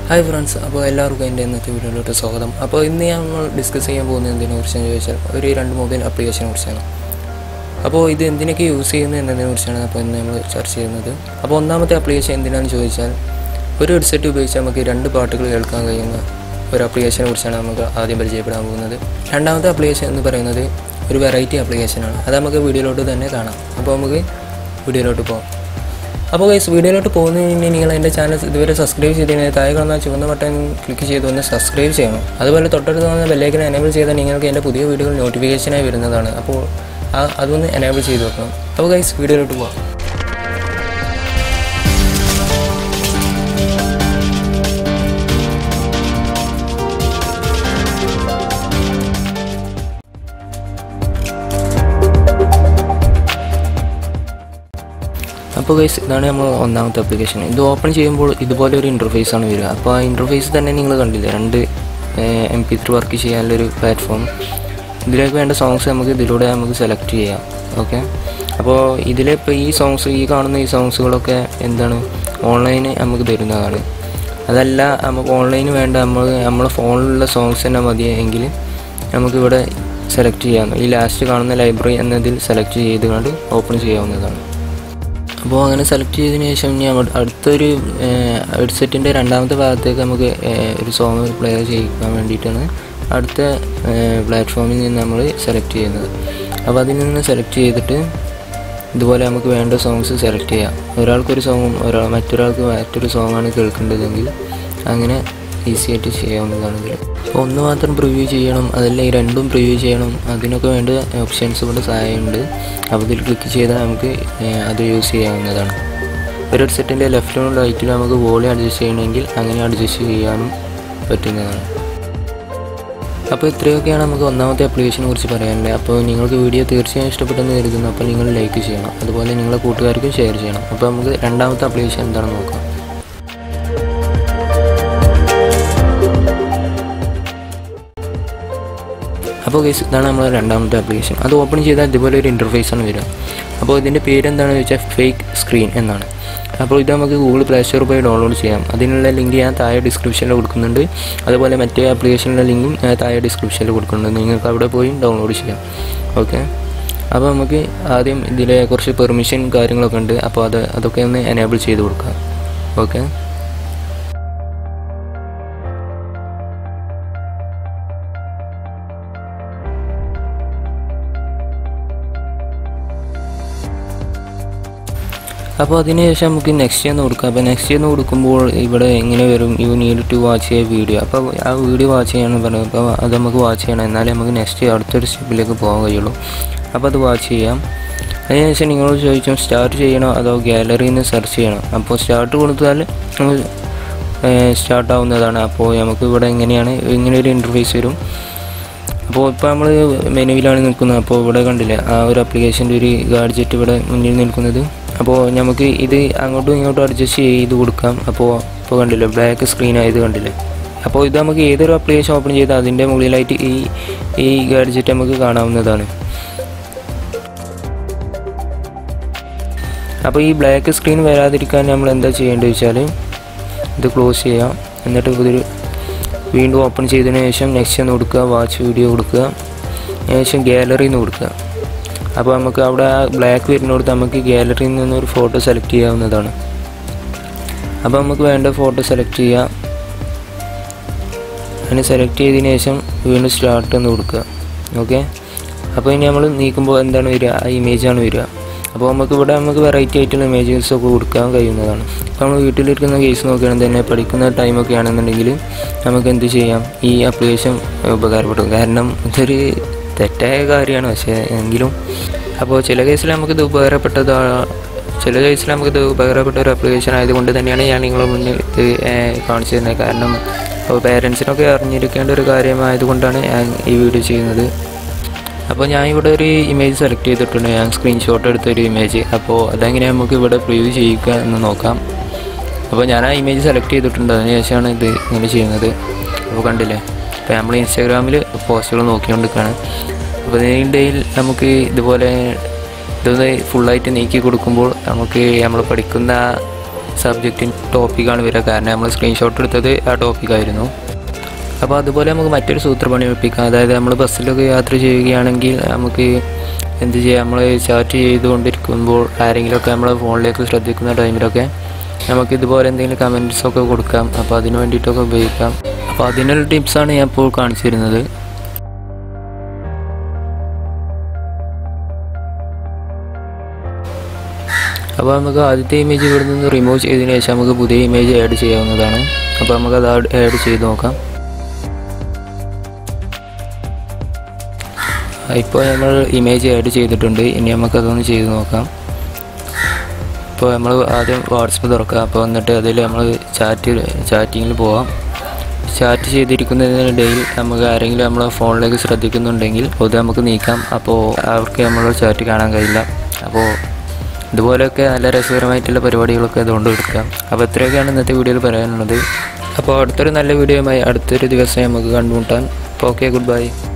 hi friends അപ്പോൾ എല്ലാവർക്കും എൻ്റെ ഇന്നത്തെ വീഡിയോയിലോട്ട് സ്വാഗതം അപ്പോൾ ഇന്ന് നമ്മൾ ഡിസ്കസ് ചെയ്യാൻ പോകുന്നത് എന്തിനെ കുറിച്ചാണെന്ന് ചോദിച്ചാൽ ഒരു രണ്ട് മൊബൈൽ ആപ്ലിക്കേഷനെ കുറിച്ചാണ് അപ്പോൾ ഇത് എന്തിനൊക്കെ യൂസ് ചെയ്യുന്നത് എന്നതിനെ കുറിച്ചാണ് അപ്പോൾ ഇന്ന് നമ്മൾ ചർച്ച ചെയ്യുന്നത് അപ്പോൾ ഒന്നാമത്തെ ആപ്ലിക്കേഷൻ എന്തിനാണെന്ന് ചോദിച്ചാൽ ഒരു ഹെഡ്സെറ്റ് ഉപയോഗിച്ച് നമുക്ക് രണ്ട് പാട്ടുകൾ കേൾക്കാൻ കഴിയുന്ന ഒരു ആപ്ലിക്കേഷനെ കുറിച്ചാണ് നമുക്ക് ആദ്യം പരിചയപ്പെടാൻ പോകുന്നത് രണ്ടാമത്തെ ആപ്ലിക്കേഷൻ എന്ന് പറയുന്നത് ഒരു വെറൈറ്റി ആപ്ലിക്കേഷനാണ് അത് നമുക്ക് വീഡിയോയിലോട്ട് തന്നെ കാണാം അപ്പോൾ നമുക്ക് വീഡിയോയിലോട്ട് പോകാം അപ്പോൾ ഗൈസ് വീഡിയോയിലോട്ട് പോകുന്നതിന് മുന്നേ നിങ്ങൾ എൻ്റെ ചാനൽ ഇതുവരെ സബ്സ്ക്രൈബ് ചെയ്തതിന് താഴെ കാണുന്ന ചുവന്ന ബട്ടൺ ക്ലിക്ക് ചെയ്ത് ഒന്ന് സബ്സ്ക്രൈബ് ചെയ്യണം അതുപോലെ തൊട്ടടുത്ത് കാണുന്ന ബെല്ലൈക്കൻ എനേബിൾ ചെയ്താൽ നിങ്ങൾക്ക് എൻ്റെ പുതിയ വീഡിയോകൾ നോട്ടിഫിക്കേഷനായി വരുന്നതാണ് അപ്പോൾ ആ അതൊന്ന് എനേബിൾ ചെയ്ത് വെക്കണം അപ്പോൾ ഗൈസ് വീഡിയോയിലോട്ട് പോകാം അപ്പോൾ ഗൈസ് ഇതാണ് നമ്മൾ ഒന്നാമത്തെ ആപ്ലിക്കേഷൻ ഇത് ഓപ്പൺ ചെയ്യുമ്പോൾ ഇതുപോലെ ഒരു ഇൻ്റർഫേസ് ആണ് വരിക അപ്പോൾ ആ ഇൻ്റർഫേസ് തന്നെ നിങ്ങൾ കണ്ടില്ലേ രണ്ട് എം പി ത്രീ വർക്ക് ചെയ്യാനുള്ളൊരു പ്ലാറ്റ്ഫോം ഇതിലേക്ക് വേണ്ട സോങ്സ് നമുക്ക് ഇതിലൂടെ നമുക്ക് സെലക്ട് ചെയ്യാം ഓക്കെ അപ്പോൾ ഇതിലിപ്പോൾ ഈ സോങ്സ് ഈ കാണുന്ന ഈ സോങ്സുകളൊക്കെ എന്താണ് ഓൺലൈന് നമുക്ക് തരുന്നതാണ് അതല്ല നമുക്ക് ഓൺലൈന് വേണ്ട നമ്മൾ നമ്മളെ ഫോണിലുള്ള സോങ്സ് തന്നെ മതി എങ്കിൽ നമുക്കിവിടെ സെലക്ട് ചെയ്യാം ഈ ലാസ്റ്റ് കാണുന്ന ലൈബ്രറി എന്നതിൽ സെലക്ട് ചെയ്തുകൊണ്ട് ഓപ്പൺ ചെയ്യാവുന്നതാണ് അപ്പോൾ അങ്ങനെ സെലക്ട് ചെയ്തതിന് ശേഷം ഇനി അങ്ങോട്ട് അടുത്തൊരു ഹെഡ്സെറ്റിൻ്റെ രണ്ടാമത്തെ ഭാഗത്തേക്ക് നമുക്ക് ഏഹ്, ഒരു സോങ് പ്ലേ ചെയ്യിക്കാൻ വേണ്ടിയിട്ടാണ് അടുത്ത പ്ലാറ്റ്ഫോമിൽ നിന്ന് നമ്മൾ സെലക്ട് ചെയ്യുന്നത് അപ്പോൾ അതിൽ നിന്ന് സെലക്ട് ചെയ്തിട്ട് ഇതുപോലെ നമുക്ക് വേണ്ട സോങ്സ് സെലക്ട് ചെയ്യാം ഒരാൾക്കൊരു സോങ്ങും ഒരാൾ മറ്റൊരാൾക്ക് മറ്റൊരു സോങ്ങാണ് കേൾക്കേണ്ടതെങ്കിൽ അങ്ങനെ ഈസി ആയിട്ട് ചെയ്യാവുന്നതാണ് ഇതിൽ അപ്പോൾ ഒന്ന് മാത്രം പ്രിവ്യൂ ചെയ്യണം അതല്ല ഈ രണ്ടും പ്രിവ്യൂ ചെയ്യണം അതിനൊക്കെ വേണ്ട ഓപ്ഷൻസ് ഇവിടെ സഹായമുണ്ട് അപ്പോൾ ഇതിൽ ക്ലിക്ക് ചെയ്താൽ നമുക്ക് ഏഹ്, അത് യൂസ് ചെയ്യാവുന്നതാണ് ഒരു ഹെഡ്സെറ്റിൻ്റെ ലെഫ്റ്റിലും റൈറ്റിലും നമുക്ക് വോളിയം അഡ്ജസ്റ്റ് ചെയ്യണമെങ്കിൽ അങ്ങനെ അഡ്ജസ്റ്റ് ചെയ്യാനും പറ്റുന്നതാണ് അപ്പോൾ ഇത്രയൊക്കെയാണ് നമുക്ക് ഒന്നാമത്തെ ആപ്ലിക്കേഷനെ കുറിച്ച് പറയാനുള്ളത് അപ്പോൾ നിങ്ങൾക്ക് വീഡിയോ തീർച്ചയായും ഇഷ്ടപ്പെട്ടെന്ന് കരുതുന്നു അപ്പോൾ നിങ്ങൾ ലൈക്ക് ചെയ്യണം അതുപോലെ നിങ്ങളെ കൂട്ടുകാർക്കും ഷെയർ ചെയ്യണം അപ്പോൾ നമുക്ക് രണ്ടാമത്തെ ആപ്ലിക്കേഷൻ എന്താണെന്ന് നോക്കാം അപ്പോൾ കേസ് ഇതാണ് നമ്മുടെ രണ്ടാമത്തെ ആപ്ലിക്കേഷൻ അത് ഓപ്പൺ ചെയ്താൽ ഇതുപോലെ ഒരു ഇൻ്റർഫേസ് ആണ് വരിക അപ്പോൾ ഇതിൻ്റെ പേര് എന്താണെന്ന് വെച്ചാൽ ഫേക്ക് സ്ക്രീൻ എന്നാണ് അപ്പോൾ ഇത് നമുക്ക് ഗൂഗിൾ പ്ലേ സ്റ്റോർ പോയി ഡൗൺലോഡ് ചെയ്യാം അതിനുള്ള ലിങ്ക് ഞാൻ താഴെ ഡിസ്ക്രിപ്ഷനിൽ കൊടുക്കുന്നുണ്ട് അതുപോലെ മറ്റേ ആപ്ലിക്കേഷനുള്ള ലിങ്കും ഞാൻ താഴെ ഡിസ്ക്രിപ്ഷനിൽ കൊടുക്കുന്നുണ്ട് നിങ്ങൾക്ക് അവിടെ പോയി ഡൗൺലോഡ് ചെയ്യാം ഓക്കെ അപ്പോൾ നമുക്ക് ആദ്യം ഇതിലെ കുറച്ച് പെർമിഷൻ കാര്യങ്ങളൊക്കെ ഉണ്ട് അപ്പോൾ അത് അതൊക്കെ ഒന്ന് എനേബിൾ ചെയ്ത് കൊടുക്കാം ഓക്കെ അപ്പോൾ അതിനുശേഷം നമുക്ക് നെക്സ്റ്റ് എന്ന് കൊടുക്കാം അപ്പോൾ നെക്സ്റ്റ് എന്ന് കൊടുക്കുമ്പോൾ ഇവിടെ എങ്ങനെ വരും you need to watch a video അപ്പോൾ ആ വീഡിയോ വാച്ച് ചെയ്യണമെന്ന് പറഞ്ഞു അപ്പോൾ അത് നമുക്ക് വാച്ച് ചെയ്യണം എന്നാലേ നമുക്ക് നെക്സ്റ്റ് അടുത്തൊരു സ്റ്റെപ്പിലേക്ക് പോകാൻ കഴിയുള്ളൂ അപ്പോൾ അത് വാച്ച് ചെയ്യാം അതിനുശേഷം നിങ്ങളോട് ചോദിച്ചും സ്റ്റാർട്ട് ചെയ്യണോ അതോ ഗാലറിയിൽ നിന്ന് സെർച്ച് ചെയ്യണോ അപ്പോൾ സ്റ്റാർട്ട് കൊടുത്താൽ നമുക്ക് സ്റ്റാർട്ട് ആവുന്നതാണ് അപ്പോൾ നമുക്ക് ഇവിടെ എങ്ങനെയാണ് ഇങ്ങനെ ഒരു ഇൻ്റർഫേസ് വരും അപ്പോൾ ഇപ്പോൾ നമ്മൾ മെനുവിലാണ് നിൽക്കുന്നത് അപ്പോൾ ഇവിടെ കണ്ടില്ലേ ആ ഒരു ആപ്ലിക്കേഷൻ്റെ ഒരു ഗാഡ്ജറ്റ് ഇവിടെ മുന്നിൽ നിൽക്കുന്നത് അപ്പോൾ നമുക്ക് ഇത് അങ്ങോട്ടും ഇങ്ങോട്ടും അഡ്ജസ്റ്റ് ചെയ്ത് കൊടുക്കാം അപ്പോൾ ഇപ്പോൾ കണ്ടില്ലേ ബ്ലാക്ക് സ്ക്രീൻ ആയത് കണ്ടില്ലേ അപ്പോൾ ഇത് നമുക്ക് ഏതൊരു ആപ്ലിക്കേഷൻ ഓപ്പൺ ചെയ്താൽ അതിൻ്റെ മുകളിലായിട്ട് ഈ ഈ ഗാഡ്ജറ്റ് നമുക്ക് കാണാവുന്നതാണ് അപ്പോൾ ഈ ബ്ലാക്ക് സ്ക്രീൻ വരാതിരിക്കാൻ നമ്മൾ എന്താ ചെയ്യേണ്ടത് വെച്ചാൽ ഇത് ക്ലോസ് ചെയ്യാം എന്നിട്ട് ഇതൊരു വീണ്ടും ഓപ്പൺ ചെയ്തതിന് ശേഷം നെക്സ്റ്റ് എന്ന് കൊടുക്കുക വാച്ച് വീഡിയോ കൊടുക്കുക ശേഷം ഗാലറിയിൽ നിന്ന് കൊടുക്കുക അപ്പോൾ നമുക്ക് അവിടെ ആ ബ്ലാക്ക് വരുന്നിടത്ത് നമുക്ക് ഗാലറിയിൽ നിന്ന് ഒരു ഫോട്ടോ സെലക്ട് ചെയ്യാവുന്നതാണ് അപ്പോൾ നമുക്ക് വേണ്ട ഫോട്ടോ സെലക്ട് ചെയ്യാം അതിന് സെലക്ട് ചെയ്തതിന് ശേഷം വീണ്ടും സ്റ്റാർട്ട് എന്ന് കൊടുക്കുക ഓക്കെ അപ്പോൾ ഇനി നമ്മൾ നീക്കുമ്പോൾ എന്താണ് വരിക ആ ഇമേജാണ് വരിക അപ്പോൾ നമുക്ക് ഇവിടെ നമുക്ക് വെറൈറ്റി ആയിട്ടുള്ള ഇമേജസ് ഒക്കെ കൊടുക്കാൻ കഴിയുന്നതാണ് ഇപ്പോൾ നമ്മൾ വീട്ടിലിരിക്കുന്ന കേസ് നോക്കുകയാണെങ്കിൽ തന്നെ പഠിക്കുന്ന ടൈമൊക്കെ ആണെന്നുണ്ടെങ്കിൽ നമുക്ക് എന്ത് ചെയ്യാം ഈ ആപ്ലിക്കേഷൻ ഉപകാരപ്പെടും കാരണം ഇതൊരു തെറ്റായ കാര്യമാണ് പക്ഷേ എങ്കിലും അപ്പോൾ ചില കേസിൽ നമുക്കിത് ഉപകാരപ്പെട്ടത് ചില കേസിൽ നമുക്കിത് ഉപകാരപ്പെട്ട ഒരു ആപ്ലിക്കേഷൻ ആയതുകൊണ്ട് തന്നെയാണ് ഞാൻ നിങ്ങളുടെ മുന്നിൽ ഇത് ഏഹ്, കാണിച്ചു തരുന്നത് കാരണം അപ്പോൾ പേരൻസിനൊക്കെ അറിഞ്ഞിരിക്കേണ്ട ഒരു കാര്യമായതുകൊണ്ടാണ് ഞാൻ ഈ വീഡിയോ ചെയ്യുന്നത് അപ്പോൾ ഞാൻ ഇവിടെ ഒരു ഇമേജ് സെലക്ട് ചെയ്തിട്ടുണ്ട് ഞാൻ സ്ക്രീൻഷോട്ട് എടുത്ത ഒരു ഇമേജ് അപ്പോൾ അതെങ്ങനെ നമുക്ക് ഇവിടെ പ്രിവ്യൂ ചെയ്യുക എന്ന് നോക്കാം അപ്പോൾ ഞാൻ ആ ഇമേജ് സെലക്ട് ചെയ്തിട്ടുണ്ട് അതിനുശേഷമാണ് ഇത് ഇങ്ങനെ ചെയ്യുന്നത് അപ്പോൾ കണ്ടില്ലേ അപ്പോൾ നമ്മൾ ഇൻസ്റ്റാഗ്രാമിൽ പോസ്റ്റുകൾ നോക്കിക്കൊണ്ടിരിക്കുകയാണ് അപ്പോൾ ഇതിനിടയിൽ നമുക്ക് ഇതുപോലെ ഇതൊന്ന് ഫുള്ളായിട്ട് നീക്കി കൊടുക്കുമ്പോൾ നമുക്ക് നമ്മൾ പഠിക്കുന്ന സബ്ജക്റ്റിൻ ടോപ്പിക്കാണ് വരിക കാരണം നമ്മൾ സ്ക്രീൻഷോട്ട് എടുത്തത് ആ ടോപ്പിക്കായിരുന്നു അപ്പോൾ അതുപോലെ നമുക്ക് മറ്റൊരു സൂത്രപണി ഒപ്പിക്കാം അതായത് നമ്മൾ ബസ്സിലൊക്കെ യാത്ര ചെയ്യുകയാണെങ്കിൽ നമുക്ക് എന്ത് ചെയ്യാം നമ്മൾ ചാറ്റ് ചെയ്തുകൊണ്ടിരിക്കുമ്പോൾ ആരെങ്കിലുമൊക്കെ നമ്മളെ ഫോണിലേക്ക് ശ്രദ്ധിക്കുന്ന ടൈമിലൊക്കെ നമുക്ക് ഇതുപോലെ എന്തെങ്കിലും കമൻറ്റ്സ് ഒക്കെ കൊടുക്കാം അപ്പോൾ അതിന് വേണ്ടിയിട്ടൊക്കെ ഉപയോഗിക്കാം അപ്പോൾ അതിനുള്ള ടിപ്സാണ് ഞാൻ ഇപ്പോൾ കാണിച്ചു തരുന്നത് അപ്പോൾ നമുക്ക് ആദ്യത്തെ ഇമേജ് ഇവിടെ നിന്ന് റിമൂവ് ചെയ്തതിന് ശേഷം നമുക്ക് പുതിയ ഇമേജ് ആഡ് ചെയ്യാവുന്നതാണ് അപ്പോൾ നമുക്കത് ആഡ് ചെയ്ത് നോക്കാം ഇപ്പോൾ നമ്മൾ ഇമേജ് ആഡ് ചെയ്തിട്ടുണ്ട് ഇനി നമുക്കതൊന്ന് ചെയ്ത് നോക്കാം ഇപ്പോൾ നമ്മൾ ആദ്യം വാട്സപ്പ് തുറക്കുക അപ്പോൾ എന്നിട്ട് അതിൽ നമ്മൾ ചാറ്റ് ചാറ്റിങ്ങിൽ പോവാം ചാറ്റ് ചെയ്തിരിക്കുന്നതിനിടയിൽ നമുക്ക് ആരെങ്കിലും നമ്മളെ ഫോണിലേക്ക് ശ്രദ്ധിക്കുന്നുണ്ടെങ്കിൽ അത് നമുക്ക് നീക്കാം അപ്പോൾ അവർക്ക് നമ്മളെ ചാറ്റ് കാണാൻ കഴിയില്ല അപ്പോൾ ഇതുപോലെയൊക്കെ നല്ല രസകരമായിട്ടുള്ള പരിപാടികളൊക്കെ അതുകൊണ്ട് എടുക്കാം അപ്പോൾ ഇത്രയൊക്കെയാണ് ഇന്നത്തെ വീഡിയോയിൽ പറയാനുള്ളത് അപ്പോൾ അടുത്തൊരു നല്ല വീഡിയോയുമായി അടുത്തൊരു ദിവസം നമുക്ക് കണ്ടുമുട്ടാൻ അപ്പോൾ ഓക്കെ ഗുഡ് ബൈ